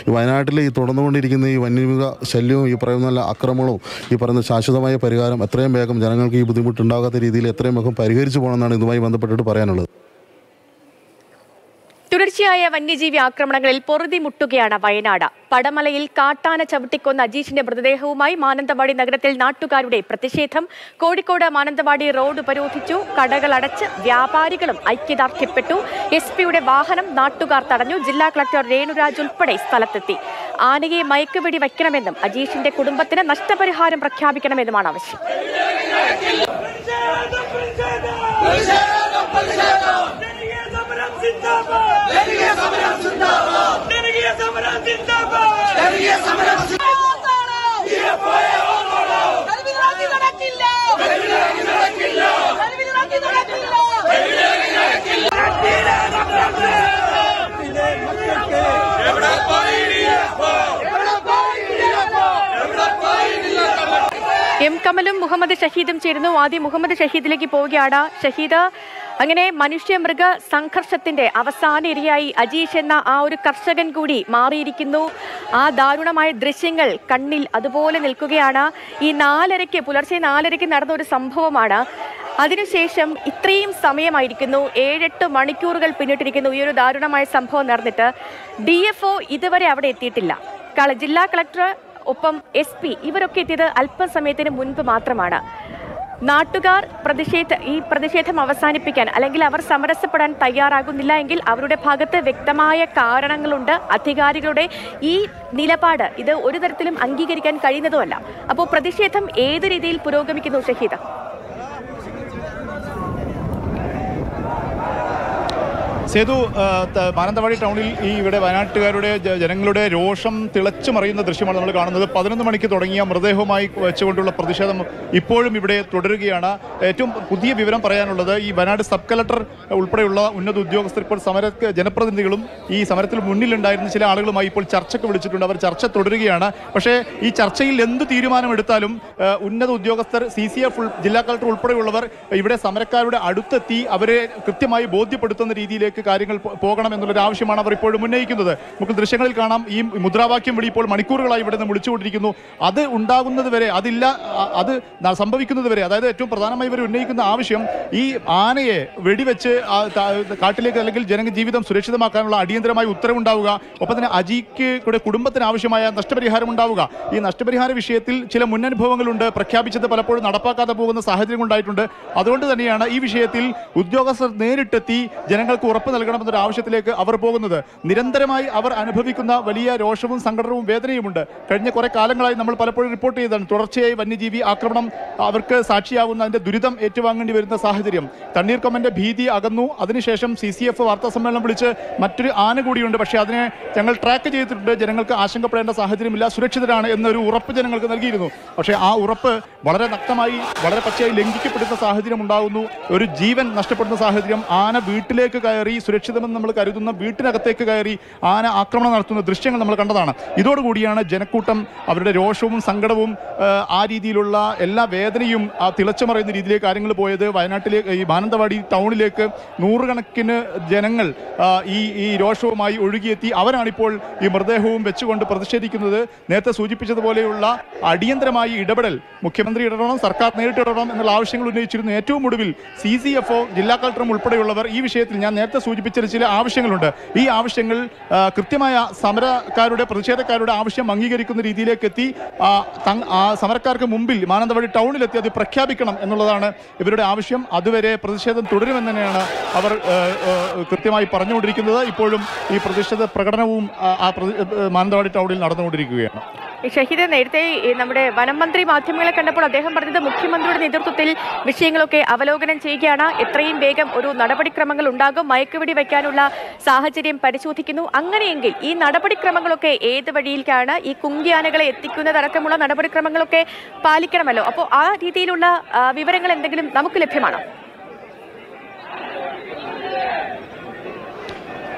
ഈ വയനാട്ടിൽ ഈ തുടർന്നുകൊണ്ടിരിക്കുന്ന ഈ വന്യമൃഗ ശല്യവും ഈ പറയുന്ന നല്ല അക്രമങ്ങളും ഈ പറയുന്ന ശാശ്വതമായ പരിഹാരം എത്രയും വേഗം ജനങ്ങൾക്ക് ഈ ബുദ്ധിമുട്ടുണ്ടാകാത്ത രീതിയിൽ എത്രയും വേഗം പരിഹരിച്ചു പോകണമെന്നാണ് ഇതുമായി ബന്ധപ്പെട്ടിട്ട് പറയാനുള്ളത് തുടർച്ചയായ വന്യജീവി ആക്രമണങ്ങളിൽ പൊറുതി മുട്ടുകയാണ് വയനാട് പടമലയിൽ കാട്ടാന ചവിട്ടിക്കൊന്ന അജീഷിന്റെ മൃതദേഹവുമായി മാനന്തവാടി നഗരത്തിൽ നാട്ടുകാരുടെ പ്രതിഷേധം കോഴിക്കോട് മാനന്തവാടി റോഡ് ഉപരോധിച്ചു കടകൾ അടച്ച് വ്യാപാരികളും ഐക്യദാർഢ്യപ്പെട്ടു എസ് പിയുടെ വാഹനം നാട്ടുകാർ തടഞ്ഞു ജില്ലാ കളക്ടർ രേണുരാജ് ഉൾപ്പെടെ സ്ഥലത്തെത്തി ആനയെ മയക്കുവെടി വയ്ക്കണമെന്നും അജീഷിന്റെ കുടുംബത്തിന് നഷ്ടപരിഹാരം പ്രഖ്യാപിക്കണമെന്നുമാണ് ആവശ്യം ജനകീയ സമരം സിന്ദാബാദ് ജനകീയ സമരം സിന്ദാബാദ് ജനകീയ സമരം സിന്ദാബാദ് ജനകീയ സമരം കരുവിലിറങ്ങി നടക്കില്ല കരുവിലിറങ്ങി നടക്കില്ല കരുവിലിറങ്ങി നടക്കില്ല എം കമലും മുഹമ്മദ് ഷഹീദും ചേരുന്നു ആദ്യം മുഹമ്മദ് ഷഹീദിലേക്ക് പോവുകയാണ് ഷഹീദ് അങ്ങനെ മനുഷ്യ മൃഗ സംഘർഷത്തിന്റെ അവസാന ഇരയായി അജീഷ് എന്ന ആ ഒരു കർഷകൻ കൂടി മാറിയിരിക്കുന്നു ആ ദാരുണമായ ദൃശ്യങ്ങൾ കണ്ണിൽ അതുപോലെ നിൽക്കുകയാണ് ഈ നാലരയ്ക്ക് പുലർച്ചെ നാലരയ്ക്ക് നടന്ന ഒരു സംഭവമാണ് അതിനുശേഷം ഇത്രയും സമയമായിരിക്കുന്നു ഏഴെട്ട് മണിക്കൂറുകൾ പിന്നിട്ടിരിക്കുന്നു ഈ ഒരു ദാരുണമായ സംഭവം നടന്നിട്ട് ഡി ഇതുവരെ അവിടെ എത്തിയിട്ടില്ല കള- ജില്ലാ കളക്ടർ ഒപ്പം എസ് പി ഇവരൊക്കെ എത്തിയത് അല്പസമയത്തിന് മുൻപ് മാത്രമാണ് നാട്ടുകാർ പ്രതിഷേധ ഈ പ്രതിഷേധം അവസാനിപ്പിക്കാൻ അല്ലെങ്കിൽ അവർ സമരസപ്പെടാൻ തയ്യാറാകുന്നില്ല എങ്കിൽ അവരുടെ ഭാഗത്ത് വ്യക്തമായ കാരണങ്ങളുണ്ട് അധികാരികളുടെ ഈ നിലപാട് ഇത് ഒരു തരത്തിലും അംഗീകരിക്കാൻ കഴിയുന്നതുമല്ല അപ്പോൾ പ്രതിഷേധം ഏത് രീതിയിൽ പുരോഗമിക്കുന്നു ഷഹീദ സേതു ആ, ത- മാനന്തവാടി ടൗണിൽ ഈ ഇവിടെ വയനാട്ടുകാരുടെ ജ- ജനങ്ങളുടെ രോഷം തിളച്ചു മറിയുന്ന ദൃശ്യമാണ് നമ്മൾ കാണുന്നത് പതിനൊന്ന് മണിക്ക് തുടങ്ങിയ മൃതദേഹവുമായി വെച്ചുകൊണ്ടുള്ള പ്രതിഷേധം ഇപ്പോഴും ഇവിടെ തുടരുകയാണ് ഏറ്റവും പുതിയ വിവരം പറയാനുള്ളത് ഈ വയനാട് സബ് കളക്ടർ ഉൾപ്പെടെയുള്ള ഉന്നത ഉദ്യോഗസ്ഥർ ഇപ്പോൾ സമര ജനപ്രതിനിധികളും ഈ സമരത്തിൽ മുന്നിലുണ്ടായിരുന്ന ചില ആളുകളുമായി ഇപ്പോൾ ചർച്ചയ്ക്ക് വിളിച്ചിട്ടുണ്ട് അവർ ചർച്ച തുടരുകയാണ് പക്ഷേ ഈ ചർച്ചയിൽ എന്ത് തീരുമാനമെടുത്താലും ആ, ഉന്നത ഉദ്യോഗസ്ഥർ സി സി എഫ് ജില്ലാ കളക്ടർ ഉൾപ്പെടെയുള്ളവർ ഇവിടെ സമരക്കാരുടെ അടുത്തെത്തി അവരെ കൃത്യമായി ബോധ്യപ്പെടുത്തുന്ന രീതിയിലേക്ക് കാര്യങ്ങൾ പോ- പോകണം എന്നുള്ളൊരു ആവശ്യമാണ് അവർ ഇപ്പോഴും ഉന്നയിക്കുന്നത് നമുക്ക് ദൃശ്യങ്ങളിൽ കാണാം ഈ മുദ്രാവാക്യം വിളി ഇപ്പോൾ മണിക്കൂറുകളായി ഇവിടെ നിന്ന് വിളിച്ചുകൊണ്ടിരിക്കുന്നു അത് ഉണ്ടാകുന്നത് വരെ അതില്ല അ- അത് ന- സംഭവിക്കുന്നത് വരെ അതായത് ഏറ്റവും പ്രധാനമായി ഇവർ ഉന്നയിക്കുന്ന ആവശ്യം ഈ ആനയെ വെടിവെച്ച് ആ ത- കാട്ടിലേക്ക് അല്ലെങ്കിൽ ജനജീവിതം സുരക്ഷിതമാക്കാനുള്ള അടിയന്തരമായ ഉത്തരവുണ്ടാവുക ഒപ്പം തന്നെ അജിക്ക് കൂടെ കുടുംബത്തിന് ആവശ്യമായ നഷ്ടപരിഹാരം ഉണ്ടാവുക ഈ നഷ്ടപരിഹാര വിഷയത്തിൽ ചില മുന്നനുഭവങ്ങളുണ്ട് പ്രഖ്യാപിച്ചത് പലപ്പോഴും നടപ്പാക്കാതെ പോകുന്ന സാഹചര്യം ഉണ്ടായിട്ടുണ്ട് അതുകൊണ്ട് തന്നെയാണ് ഈ വിഷയത്തിൽ ഉദ്യോഗസ്ഥർ നേരിട്ടെത്തി ജനങ്ങൾക്ക് ഉറപ്പ് നൽകണമെന്നൊരു ആവശ്യത്തിലേക്ക് അവർ പോകുന്നത് നിരന്തരമായി അവർ അനുഭവിക്കുന്ന വലിയ രോഷവും സങ്കടവും വേദനയുമുണ്ട് കഴിഞ്ഞ കുറെ കാലങ്ങളായി നമ്മൾ പലപ്പോഴും റിപ്പോർട്ട് ചെയ്തതാണ് തുടർച്ചയായി വന്യജീവി ആക്രമണം അവർക്ക് സാക്ഷിയാവുന്ന അതിന്റെ ദുരിതം ഏറ്റുവാങ്ങേണ്ടി വരുന്ന സാഹചര്യം തണ്ണീർക്കൊമ്മന്റെ ഭീതി അകന്നു അതിനുശേഷം സി സി എഫ് വാർത്താ സമ്മേളനം വിളിച്ച് മറ്റൊരു ആന കൂടിയുണ്ട് പക്ഷേ അതിനെ ഞങ്ങൾ ട്രാക്ക് ചെയ്തിട്ടുണ്ട് ജനങ്ങൾക്ക് ആശങ്കപ്പെടേണ്ട സാഹചര്യമില്ല സുരക്ഷിതരാണ് എന്നൊരു ഉറപ്പ് ജനങ്ങൾക്ക് നൽകിയിരുന്നു പക്ഷേ ആ ഉറപ്പ് വളരെ നഗ്നമായി വളരെ പച്ചയായി ലംഘിക്കപ്പെടുന്ന സാഹചര്യം ഉണ്ടാകുന്നു ഒരു ജീവൻ നഷ്ടപ്പെടുന്ന സാഹചര്യം ആന വീട്ടിലേക്ക് കയറി സുരക്ഷിതമെന്ന് നമ്മൾ കരുതുന്ന വീട്ടിനകത്തേക്ക് കയറി ആന ആക്രമണം നടത്തുന്ന ദൃശ്യങ്ങൾ നമ്മൾ കണ്ടതാണ് ഇതോടുകൂടിയാണ് ജനക്കൂട്ടം അവരുടെ രോഷവും സങ്കടവും ആ, ആ രീതിയിലുള്ള എല്ലാ വേദനയും ആ തിളച്ചു മറയുന്ന രീതിയിലേക്ക് കാര്യങ്ങൾ പോയത് വയനാട്ടിലേക്ക് ഈ മാനന്തവാടി ടൗണിലേക്ക് നൂറുകണക്കിന് ജനങ്ങൾ ആ, ഈ ഈ രോഷവുമായി ഒഴുകിയെത്തി അവരാണിപ്പോൾ ഈ മൃതദേഹവും വെച്ചുകൊണ്ട് പ്രതിഷേധിക്കുന്നത് നേരത്തെ സൂചിപ്പിച്ചതുപോലെയുള്ള അടിയന്തരമായി ഇടപെടൽ മുഖ്യമന്ത്രി ഇടപെടണം സർക്കാർ നേരിട്ട് ഇടപെടണം എന്നുള്ള ആവശ്യങ്ങൾ ഉന്നയിച്ചിരുന്നു ഏറ്റവും ഒടുവിൽ സി സി എഫ് ഒ ജില്ലാ കളക്ടറും ഉൾപ്പെടെയുള്ളവർ ഈ വിഷയത്തിൽ ഞാൻ നേരത്തെ സൂചിപ്പിച്ച ചില ആവശ്യങ്ങളുണ്ട് ഈ ആവശ്യങ്ങൾ ആ, കൃത്യമായ സമരക്കാരുടെ പ്രതിഷേധക്കാരുടെ ആവശ്യം അംഗീകരിക്കുന്ന രീതിയിലേക്ക് എത്തി ആ, തങ്- ആ സമരക്കാർക്ക് മുമ്പിൽ മാനന്തവാടി ടൗണിലെത്തി അത് പ്രഖ്യാപിക്കണം എന്നുള്ളതാണ് ഇവരുടെ ആവശ്യം അതുവരെ പ്രതിഷേധം തുടരുമെന്ന് തന്നെയാണ് അവർ ആ, ആ, കൃത്യമായി പറഞ്ഞുകൊണ്ടിരിക്കുന്നത് ഇപ്പോഴും ഈ പ്രതിഷേധ പ്രകടനവും ആ, ആ പ്രതി- ആ, മാനന്തവാടി ടൗണിൽ നടന്നുകൊണ്ടിരിക്കുകയാണ് ഈ ഷഹീദ് നേരത്തെ ഈ നമ്മുടെ വനം മന്ത്രി മാധ്യമങ്ങളെ കണ്ടപ്പോൾ അദ്ദേഹം പറഞ്ഞത് മുഖ്യമന്ത്രിയുടെ നേതൃത്വത്തിൽ വിഷയങ്ങളൊക്കെ അവലോകനം ചെയ്യുകയാണ് എത്രയും വേഗം ഒരു നടപടിക്രമങ്ങൾ ഉണ്ടാകും മയക്കുവെടി വയ്ക്കാനുള്ള സാഹചര്യം പരിശോധിക്കുന്നു അങ്ങനെയെങ്കിൽ ഈ നടപടിക്രമങ്ങളൊക്കെ ഏത് വഴിയിലേക്കാണ് ഈ കുങ്കിയാനകളെ എത്തിക്കുന്നതടക്കമുള്ള നടപടിക്രമങ്ങളൊക്കെ പാലിക്കണമല്ലോ അപ്പോൾ ആ രീതിയിലുള്ള ആ, വിവരങ്ങൾ എന്തെങ്കിലും നമുക്ക് ലഭ്യമാണോ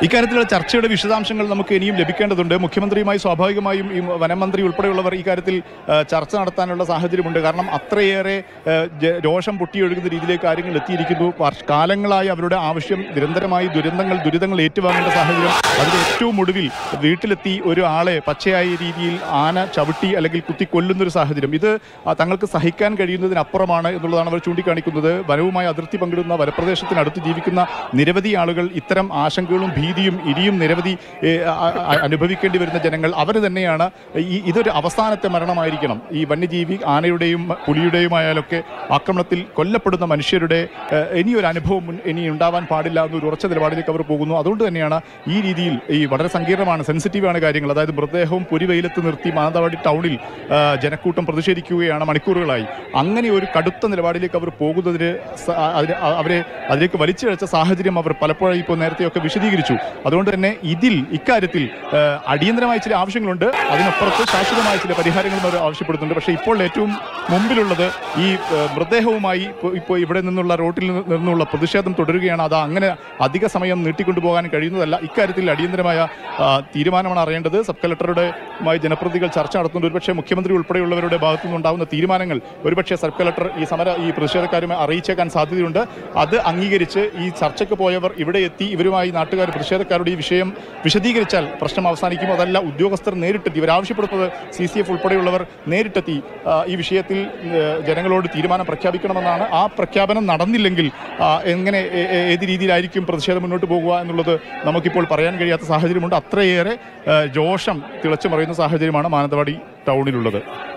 ഇക്കാര്യത്തിലുള്ള ചർച്ചയുടെ വിശദാംശങ്ങൾ നമുക്ക് ഇനിയും ലഭിക്കേണ്ടതുണ്ട് മുഖ്യമന്ത്രിയുമായി സ്വാഭാവികമായും ഈ വനമന്ത്രി ഉൾപ്പെടെയുള്ളവർ ഈ കാര്യത്തിൽ ആ, ചർച്ച നടത്താനുള്ള സാഹചര്യമുണ്ട് കാരണം അത്രയേറെ ആ, ജ- രോഷം പൊട്ടിയൊഴുകുന്ന രീതിയിലേക്ക് കാര്യങ്ങൾ എത്തിയിരിക്കുന്നു വർഷ- കാലങ്ങളായി അവരുടെ ആവശ്യം നിരന്തരമായി ദുരന്തങ്ങൾ ദുരിതങ്ങൾ ഏറ്റുവാങ്ങേണ്ട സാഹചര്യം അതിൽ ഏറ്റവും ഒടുവിൽ വീട്ടിലെത്തി ഒരു ആളെ പച്ചയായ രീതിയിൽ ആന ചവിട്ടി അല്ലെങ്കിൽ കുത്തി കൊല്ലുന്ന ഒരു സാഹചര്യം ഇത് ആ, തങ്ങൾക്ക് സഹിക്കാൻ കഴിയുന്നതിനപ്പുറമാണ് എന്നുള്ളതാണ് അവർ ചൂണ്ടിക്കാണിക്കുന്നത് വനവുമായി അതിർത്തി പങ്കിടുന്ന വനപ്രദേശത്തിനടുത്ത് ജീവിക്കുന്ന നിരവധി ആളുകൾ ഇത്തരം ആശങ്കകളും ഭീതിയും ഇനിയും നിരവധി ഏ, അ- അ- അനുഭവിക്കേണ്ടി വരുന്ന ജനങ്ങൾ അവർ തന്നെയാണ് ഈ ഇതൊരു അവസാനത്തെ മരണമായിരിക്കണം ഈ വന്യജീവി ആനയുടെയും പുലിയുടെയുമായാലൊക്കെ ആക്രമണത്തിൽ കൊല്ലപ്പെടുന്ന മനുഷ്യരുടെ ഏ, ഇനിയൊരു അനുഭവം മുൻ- ഇനി ഉണ്ടാവാൻ പാടില്ല എന്നൊരു ഉറച്ച നിലപാടിലേക്ക് അവർ പോകുന്നു അതുകൊണ്ട് തന്നെയാണ് ഈ രീതിയിൽ ഈ വളരെ സങ്കീർണമാണ് സെൻസിറ്റീവാണ് കാര്യങ്ങൾ അതായത് മൃതദേഹവും പുരിവെയിലത്ത് നിർത്തി മാനന്തവാടി ടൗണിൽ ആ, ജനക്കൂട്ടം പ്രതിഷേധിക്കുകയാണ് മണിക്കൂറുകളായി അങ്ങനെ ഒരു കടുത്ത നിലപാടിലേക്ക് അവർ പോകുന്നതിന് സ- ആ, അതിന് ആ- അവരെ അതിലേക്ക് വലിച്ചിഴച്ച സാഹചര്യം അവർ പലപ്പോഴും ഇപ്പോൾ നേരത്തെയൊക്കെ വിശദീകരിച്ചു അതുകൊണ്ട് തന്നെ ഇതിൽ ഇക്കാര്യത്തിൽ ആ, അടിയന്തരമായ ചില ആവശ്യങ്ങളുണ്ട് അതിനപ്പുറത്ത് ശാശ്വതമായ ചില പരിഹാരങ്ങളും അവർ ആവശ്യപ്പെടുന്നുണ്ട് പക്ഷേ ഇപ്പോൾ ഏറ്റവും മുമ്പിലുള്ളത് ഈ ആ, മൃതദേഹവുമായി ഇപ്പോൾ- ഇപ്പോൾ ഇവിടെ നിന്നുള്ള റോട്ടിൽ നിന്ന് നിന്നുള്ള പ്രതിഷേധം തുടരുകയാണ് അത് അങ്ങനെ അധിക സമയം നീട്ടിക്കൊണ്ടുപോകാൻ കഴിയുന്നതല്ല ഇക്കാര്യത്തിൽ അടിയന്തരമായ ആ, തീരുമാനമാണ് അറിയേണ്ടത് സബ് കളക്ടറുടെ മായി ജനപ്രതിനിധികൾ ചർച്ച നടത്തുന്നുണ്ട് ഒരുപക്ഷെ മുഖ്യമന്ത്രി ഉൾപ്പെടെയുള്ളവരുടെ ഭാഗത്തു നിന്നുണ്ടാകുന്ന തീരുമാനങ്ങൾ ഒരുപക്ഷെ സബ് കളക്ടർ ഈ സമര ഈ പ്രതിഷേധക്കാരുമായി അറിയിച്ചേക്കാൻ സാധ്യതയുണ്ട് അത് അംഗീകരിച്ച് ഈ ചർച്ചയ്ക്ക് പോയവർ ഇവിടെ എത്തി ഇവരുമായി നാട്ടുകാർ പ്രതിഷേധക്കാരുടെ ഈ വിഷയം വിശദീകരിച്ചാൽ പ്രശ്നം അവസാനിക്കും അതല്ല ഉദ്യോഗസ്ഥർ നേരിട്ടെത്തി ഇവർ ആവശ്യപ്പെടുന്നത് സി സി എഫ് ഉൾപ്പെടെയുള്ളവർ നേരിട്ടെത്തി ആ, ഈ വിഷയത്തിൽ ഏ, ജനങ്ങളോട് തീരുമാനം പ്രഖ്യാപിക്കണമെന്നാണ് ആ പ്രഖ്യാപനം നടന്നില്ലെങ്കിൽ ആ, എങ്ങനെ ഏ- ഏ- ഏത് രീതിയിലായിരിക്കും പ്രതിഷേധം മുന്നോട്ട് പോകുക എന്നുള്ളത് നമുക്കിപ്പോൾ പറയാൻ കഴിയാത്ത സാഹചര്യമുണ്ട് അത്രയേറെ ഏ, രോഷം തിളച്ചു മറിയുന്ന സാഹചര്യമാണ് മാനന്തവാടി ടൗണിലുള്ളത്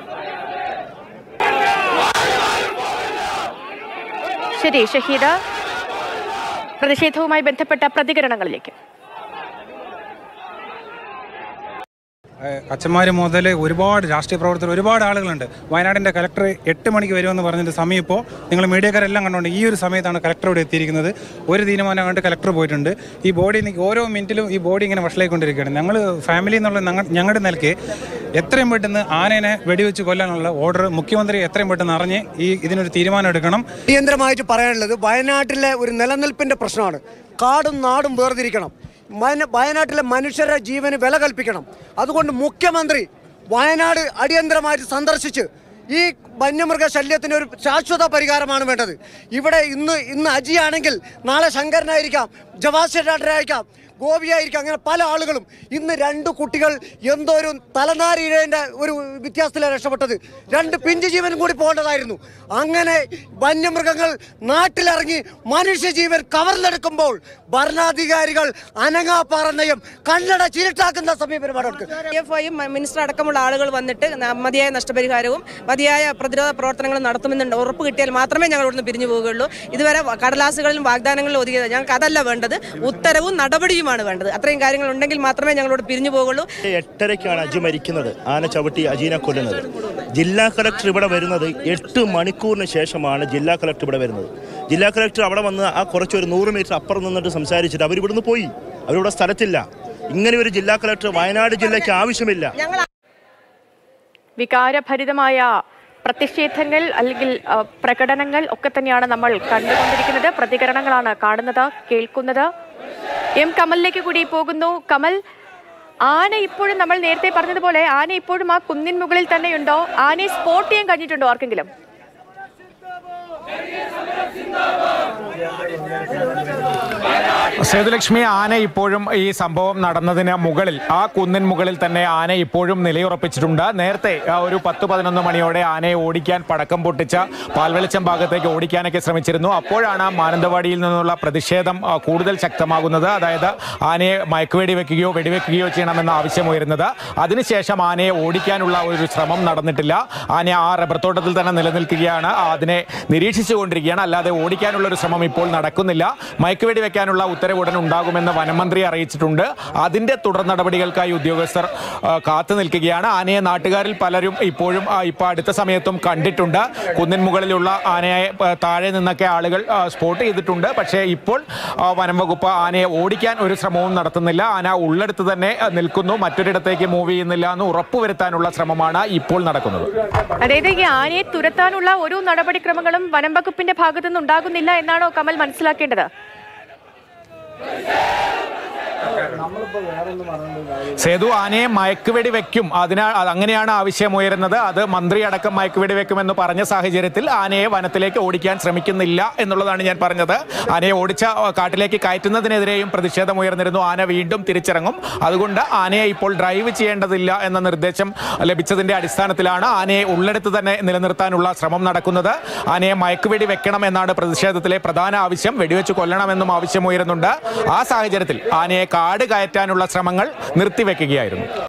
ശരി ഷഹീദ് പ്രതിഷേധവുമായി ബന്ധപ്പെട്ട പ്രതികരണങ്ങളിലേക്ക് അച്ഛന്മാർ മുതൽ ഒരുപാട് രാഷ്ട്രീയ പ്രവർത്തകർ ഒരുപാട് ആളുകളുണ്ട് വയനാടിൻ്റെ കലക്ടർ എട്ട് മണിക്ക് വരുമെന്ന് പറഞ്ഞിട്ട് സമയം ഇപ്പോൾ നിങ്ങൾ മീഡിയക്കാരെല്ലാം കണ്ടുകൊണ്ട് ഈ ഒരു സമയത്താണ് കലക്ടർ ഇവിടെ എത്തിയിരിക്കുന്നത് ഒരു തീരുമാനം കണ്ട് കലക്ടർ പോയിട്ടുണ്ട് ഈ ബോഡി നി- ഓരോ മിനിറ്റിലും ഈ ബോഡി ഇങ്ങനെ വഷളായിക്കൊണ്ടിരിക്കുകയാണ് ഞങ്ങൾ ഫാമിലി എന്നുള്ള ഞങ്ങ- ഞങ്ങളുടെ നിലയ്ക്ക് എത്രയും പെട്ടെന്ന് ആനേനെ വെടിവെച്ച് കൊല്ലാനുള്ള ഓർഡർ മുഖ്യമന്ത്രി എത്രയും പെട്ടെന്ന് അറിഞ്ഞ് ഈ ഇതിനൊരു തീരുമാനം എടുക്കണം അടിയന്തരമായിട്ട് പറയാനുള്ളത് വയനാട്ടിലെ ഒരു നിലനിൽപ്പിന്റെ പ്രശ്നമാണ് കാടും നാടും വേർതിരിക്കണം വയന- വയനാട്ടിലെ മനുഷ്യരുടെ ജീവന് വില കൽപ്പിക്കണം അതുകൊണ്ട് മുഖ്യമന്ത്രി വയനാട് അടിയന്തരമായിട്ട് സന്ദർശിച്ച് ഈ വന്യമൃഗ ശല്യത്തിന് ഒരു ശാശ്വത പരിഹാരമാണ് വേണ്ടത് ഇവിടെ ഇന്ന് ഇന്ന് അജിയാണെങ്കിൽ നാളെ ശങ്കരനായിരിക്കാം ജവാശേട്ടായിരിക്കാം ഗോപിയായിരിക്കും അങ്ങനെ പല ആളുകളും ഇന്ന് രണ്ട് കുട്ടികൾ എന്തോ ഒരു തലനാരിഴേൻ്റെ ഒരു വ്യത്യാസത്തിലാണ് രക്ഷപ്പെട്ടത് രണ്ട് പിഞ്ചു ജീവൻ കൂടി പോകേണ്ടതായിരുന്നു അങ്ങനെ വന്യമൃഗങ്ങൾ നാട്ടിലിറങ്ങി മനുഷ്യജീവൻ കവർന്നെടുക്കുമ്പോൾ ഭരണാധികാരികൾ അനങ്ങാപ്പാറന്നയും കണ്ണട ചീട്ടാക്കുന്ന സമീപനമാണ് അവർക്ക് എഫ് ഐയും മിനിസ്റ്റർ അടക്കമുള്ള ആളുകൾ വന്നിട്ട് ന- മതിയായ നഷ്ടപരിഹാരവും മതിയായ പ്രതിരോധ പ്രവർത്തനങ്ങളും നടത്തുമെന്നുണ്ട് ഉറപ്പ് കിട്ടിയാൽ മാത്രമേ ഞങ്ങൾ ഇവിടുന്ന് പിരിഞ്ഞു പോവുകയുള്ളൂ ഇതുവരെ വ- കടലാസുകളിലും വാഗ്ദാനങ്ങളിലും ഒതുങ്ങിയത് ഞങ്ങൾക്ക് അതല്ല വേണ്ടത് ഉത്തരവും നടപടിയുമാണ് വേണ്ടത് അത്രയും കാര്യങ്ങൾ ഉണ്ടെങ്കിൽ മാത്രമേ ഞങ്ങളോട് പിരിഞ്ഞു പോകുള്ളൂ എട്ടരയ്ക്കാണ് അജി മരിക്കുന്നത് ആന ചവിട്ടി അജീനെ കൊല്ലുന്നത് ജില്ലാ കളക്ടർ ഇവിടെ വരുന്നത് എട്ട് മണിക്കൂറിന് ശേഷമാണ് ജില്ലാ കളക്ടർ ഇവിടെ വരുന്നത് ജില്ലാ കളക്ടർ അവിടെ വന്ന് ആ കുറച്ചൊരു നൂറ് മീറ്റർ അപ്പുറം നിന്നിട്ട് സംസാരിച്ചിട്ട് അവരിവിടുന്ന് പോയി അവരിവിടെ സ്ഥലത്തില്ല ഇങ്ങനെ ഒരു ജില്ലാ കളക്ടർ വയനാട് ജില്ലയ്ക്ക് ആവശ്യമില്ല ഞങ്ങൾ വികാരഭരിതമായ പ്രതിഷേധങ്ങൾ അല്ലെങ്കിൽ ആ, പ്രകടനങ്ങൾ ഒക്കെ തന്നെയാണ് നമ്മൾ കണ്ടുകൊണ്ടിരിക്കുന്നത് പ്രതികരണങ്ങളാണ് കാണുന്നത് കേൾക്കുന്നത് എം കമലിലേക്ക് കൂടി പോകുന്നു കമൽ ആന ഇപ്പോഴും നമ്മൾ നേരത്തെ പറഞ്ഞതുപോലെ ആന ഇപ്പോഴും ആ കുന്നിൻ മുകളിൽ തന്നെയുണ്ടോ ആനയെ സ്പോട്ട് ചെയ്യാൻ കഴിഞ്ഞിട്ടുണ്ടോ ആർക്കെങ്കിലും സേതുലക്ഷ്മി ആന ഇപ്പോഴും ഈ സംഭവം നടന്നതിന് മുകളിൽ ആ കുന്നിൻ മുകളിൽ തന്നെ ആന ഇപ്പോഴും നിലയുറപ്പിച്ചിട്ടുണ്ട് നേരത്തെ ആ, ഒരു പത്ത് പതിനൊന്ന് മണിയോടെ ആനയെ ഓടിക്കാൻ പടക്കം പൊട്ടിച്ച പാൽവെളിച്ചം ഭാഗത്തേക്ക് ഓടിക്കാനൊക്കെ ശ്രമിച്ചിരുന്നു അപ്പോഴാണ് മാനന്തവാടിയിൽ നിന്നുള്ള പ്രതിഷേധം ആ, കൂടുതൽ ശക്തമാകുന്നത് അതായത് ആനയെ മയക്കുവെടി വെക്കുകയോ വെടിവെക്കുകയോ ചെയ്യണമെന്ന ആവശ്യം ഉയരുന്നത് അതിനുശേഷം ആനയെ ഓടിക്കാനുള്ള ഒരു ശ്രമം നടന്നിട്ടില്ല ആന ആ റബ്ബർ തോട്ടത്തിൽ തന്നെ നിലനിൽക്കുകയാണ് അതിനെ നിരീക്ഷിച്ചുകൊണ്ടിരിക്കുകയാണ് അല്ലാതെ ഓടിക്കാനുള്ള ഒരു ശ്രമം ഇപ്പോൾ നടക്കുന്നില്ല മയക്കുവെടി വെക്കാനുള്ള ഉത്തരവ് ഉടൻ ഉണ്ടാകുമെന്ന് വനമന്ത്രി അറിയിച്ചിട്ടുണ്ട് അതിന്റെ തുടർ നടപടികൾക്കായി ഉദ്യോഗസ്ഥർ ആ, കാത്തു നിൽക്കുകയാണ് ആനയെ നാട്ടുകാരിൽ പലരും ഇപ്പോഴും ആ, ഇപ്പോൾ അടുത്ത സമയത്തും കണ്ടിട്ടുണ്ട് കുന്നിൻ മുകളിലുള്ള ആനയെ ആ, താഴെ നിന്നൊക്കെ ആളുകൾ ആ, സ്പോട്ട് ചെയ്തിട്ടുണ്ട് പക്ഷേ ഇപ്പോൾ ആ, വനം വകുപ്പ് ആനയെ ഓടിക്കാൻ ഒരു ശ്രമവും നടത്തുന്നില്ല ആന ഉള്ളെടുത്ത് തന്നെ ആ, നിൽക്കുന്നു മറ്റൊരിടത്തേക്ക് മൂവ് ചെയ്യുന്നില്ല എന്ന് ഉറപ്പുവരുത്താനുള്ള ശ്രമമാണ് ഇപ്പോൾ നടക്കുന്നത് അതായത് ഈ ആനയെ തുരത്താനുള്ള ഒരു നടപടിക്രമങ്ങളും വനം വകുപ്പിന്റെ ഭാഗത്തുനിന്ന് ഉണ്ടാകുന്നില്ല എന്നാണോ കമൽ മനസ്സിലാക്കേണ്ടത് സേതു ആനയെ മയക്കുവെടി വെക്കും അതിനാ അത് അങ്ങനെയാണ് ആവശ്യമുയരുന്നത് അത് മന്ത്രി അടക്കം മയക്കുവെടി വെക്കുമെന്ന് പറഞ്ഞ സാഹചര്യത്തിൽ ആനയെ വനത്തിലേക്ക് ഓടിക്കാൻ ശ്രമിക്കുന്നില്ല എന്നുള്ളതാണ് ഞാൻ പറഞ്ഞത് ആനയെ ഓടിച്ച ആ, കാട്ടിലേക്ക് കയറ്റുന്നതിനെതിരെയും പ്രതിഷേധമുയർന്നിരുന്നു ആന വീണ്ടും തിരിച്ചിറങ്ങും അതുകൊണ്ട് ആനയെ ഇപ്പോൾ ഡ്രൈവ് ചെയ്യേണ്ടതില്ല എന്ന നിർദ്ദേശം ലഭിച്ചതിന്റെ അടിസ്ഥാനത്തിലാണ് ആനയെ ഉള്ളെടുത്ത് തന്നെ നിലനിർത്താനുള്ള ശ്രമം നടക്കുന്നത് ആനയെ മയക്കുവെടി വെക്കണം എന്നാണ് പ്രതിഷേധത്തിലെ പ്രധാന ആവശ്യം വെടിവെച്ച് കൊല്ലണമെന്നും ആവശ്യമുയരുന്നുണ്ട് ആ സാഹചര്യത്തിൽ ആനയെ കാട് കയറ്റാനുള്ള ശ്രമങ്ങൾ നിർത്തിവെക്കുകയായിരുന്നു